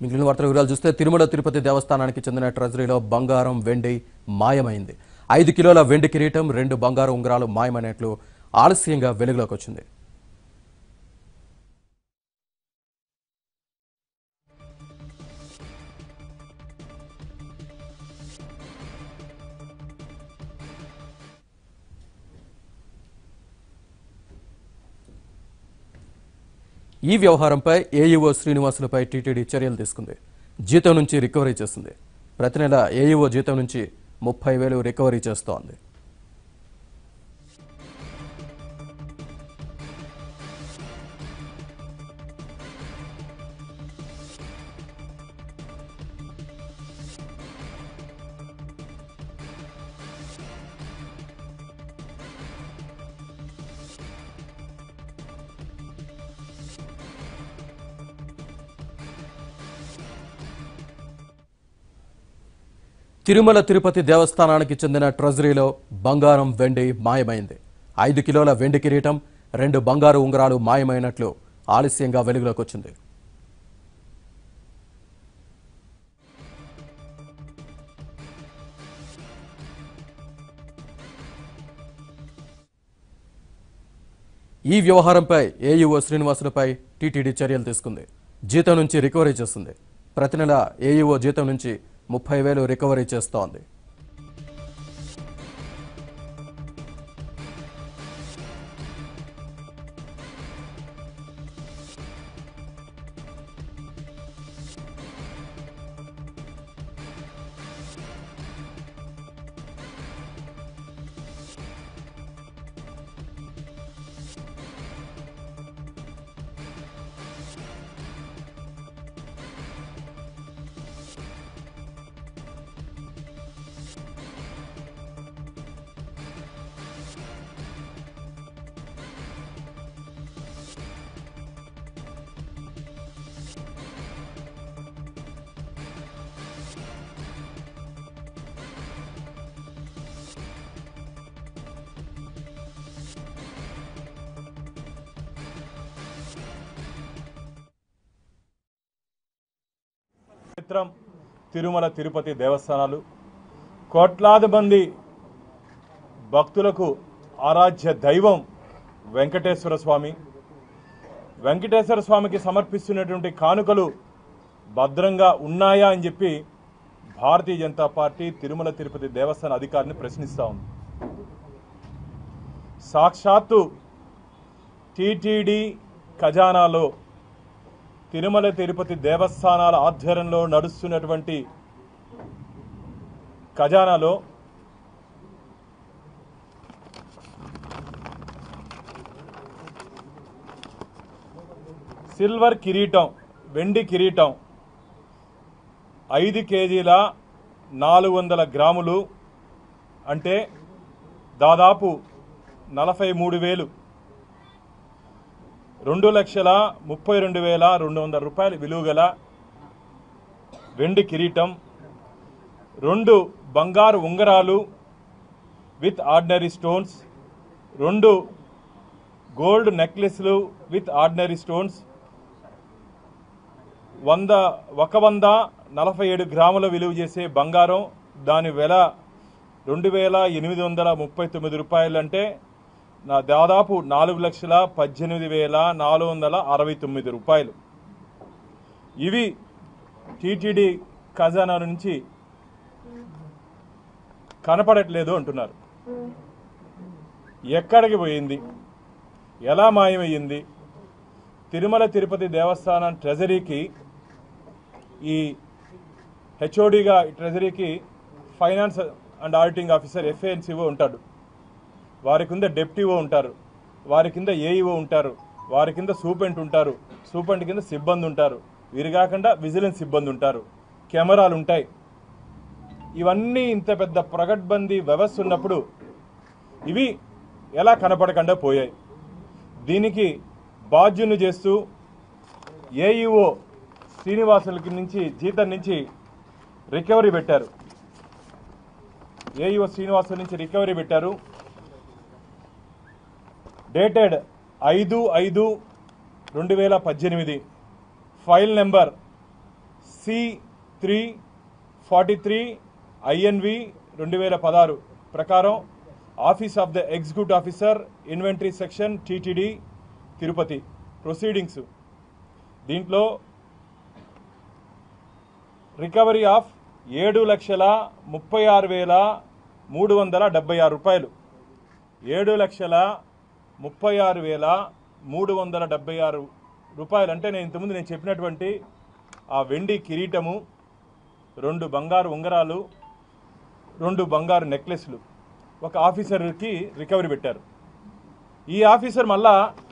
మిగిలిన వార్తల వివరాలు చూస్తే తిరుమల తిరుపతి దేవస్థానానికి చెందిన ట్రెజరీలో బంగారం వెండి మాయమైంది ఐదు కిలోల వెండి కిరీటం రెండు బంగారు ఉంగరాలు మాయమైనట్లు ఆలస్యంగా వెలుగులోకి వచ్చింది ఈ వ్యవహారంపై ఏఈఓ శ్రీనివాసులపై టీటీడీ చర్యలు తీసుకుంది జీతం నుంచి రికవరీ చేస్తుంది ప్రతి నెల ఏఈఓ జీతం నుంచి ముప్పై వేలు రికవరీ చేస్తోంది తిరుమల తిరుపతి దేవస్థానానికి చెందిన ట్రెజరీలో బంగారం వెండి మాయమైంది ఐదు కిలోల వెండి కిరీటం రెండు బంగారు ఉంగరాలు మాయమైనట్లు ఆలస్యంగా వెలుగులోకి వచ్చింది ఈ వ్యవహారంపై ఏఈఓ శ్రీనివాసులపై టీటీడీ చర్యలు తీసుకుంది జీతం నుంచి రికవరీ చేస్తుంది ప్రతి నెల ఏఈఓ జీతం నుంచి ముప్పై వేలు రికవరీ చేస్తోంది క్షేత్రం తిరుమల తిరుపతి దేవస్థానాలు కోట్లాది మంది భక్తులకు ఆరాధ్య దైవం వెంకటేశ్వర స్వామి వెంకటేశ్వర స్వామికి సమర్పిస్తున్నటువంటి కానుకలు భద్రంగా ఉన్నాయా అని చెప్పి భారతీయ జనతా పార్టీ తిరుమల తిరుపతి దేవస్థాన అధికారిని ప్రశ్నిస్తూ ఉంది సాక్షాత్తు టీటీడీ ఖజానాలో తిరుమల తిరుపతి దేవస్థానాల ఆధ్వర్యంలో నడుస్తున్నటువంటి ఖజానాలో సిల్వర్ కిరీటం వెండి కిరీటం ఐదు కేజీల నాలుగు వందల గ్రాములు అంటే దాదాపు నలభై మూడు వేలు రెండు లక్షల ముప్పై రెండు వేల రెండు వందల రూపాయలు విలువ గల వెండి కిరీటం రెండు బంగారు ఉంగరాలు విత్ ఆర్డినరీ స్టోన్స్ రెండు గోల్డ్ నెక్లెస్లు విత్ ఆర్డినరీ స్టోన్స్ వంద ఒక వంద నలభై ఏడు గ్రాముల విలువ చేసే బంగారం దాని వెల రెండు వేల ఎనిమిది వందల ముప్పై తొమ్మిది రూపాయలు అంటే నా దాదాపు నాలుగు లక్షల పద్దెనిమిది వేల నాలుగు వందల అరవై తొమ్మిది రూపాయలు ఇవి టీటీడీ ఖజానా నుంచి కనపడట్లేదు అంటున్నారు ఎక్కడికి పోయింది ఎలా మాయమయ్యింది తిరుమల తిరుపతి దేవస్థానం ట్రెజరీకి ఈ హెచ్ఓడిగా ట్రెజరీకి finance and auditing officer FANCO ఉంటాడు వారి కింద డెప్టీఓ ఉంటారు వారి కింద ఏఈఓ ఉంటారు వారి కింద సూపెంట్ ఉంటారు సూపెంట్ కింద సిబ్బంది ఉంటారు వీరు కాకుండా విజిలెన్స్ సిబ్బంది ఉంటారు కెమెరాలు ఉంటాయి ఇవన్నీ ఇంత పెద్ద ప్రగడ్బందీ వ్యవస్థ ఉన్నప్పుడు ఇవి ఎలా కనపడకుండా పోయాయి దీనికి బాధ్యుని చేస్తూ ఏఈఓ శ్రీనివాసులకి నుంచి జీతం నుంచి రికవరీ పెట్టారు ఏఈఓ శ్రీనివాసుల నుంచి రికవరీ పెట్టారు డేటెడ్ ఐదు ఐదు రెండు వేల పద్దెనిమిది file number C three forty three INV రెండు వేల పదహారు ప్రకారం office of the executive officer inventory section TTD Tirupati proceedings దీంట్లో రికవరీ ఆఫ్ ఏడు లక్షల ముప్పై ఆరు వేల మూడు వందల డెబ్బై ఆరు రూపాయలు ఏడు లక్షల ముప్పై ఆరు వేల మూడు వందల డెబ్బై ఆరు రూపాయలు అంటే నేను ఇంతకుముందు నేను చెప్పినటువంటి ఆ వెండి కిరీటము రెండు బంగారు ఉంగరాలు రెండు బంగారు నెక్లెస్లు ఒక ఆఫీసర్కి రికవరీ పెట్టారు ఈ ఆఫీసర్ మళ్ళా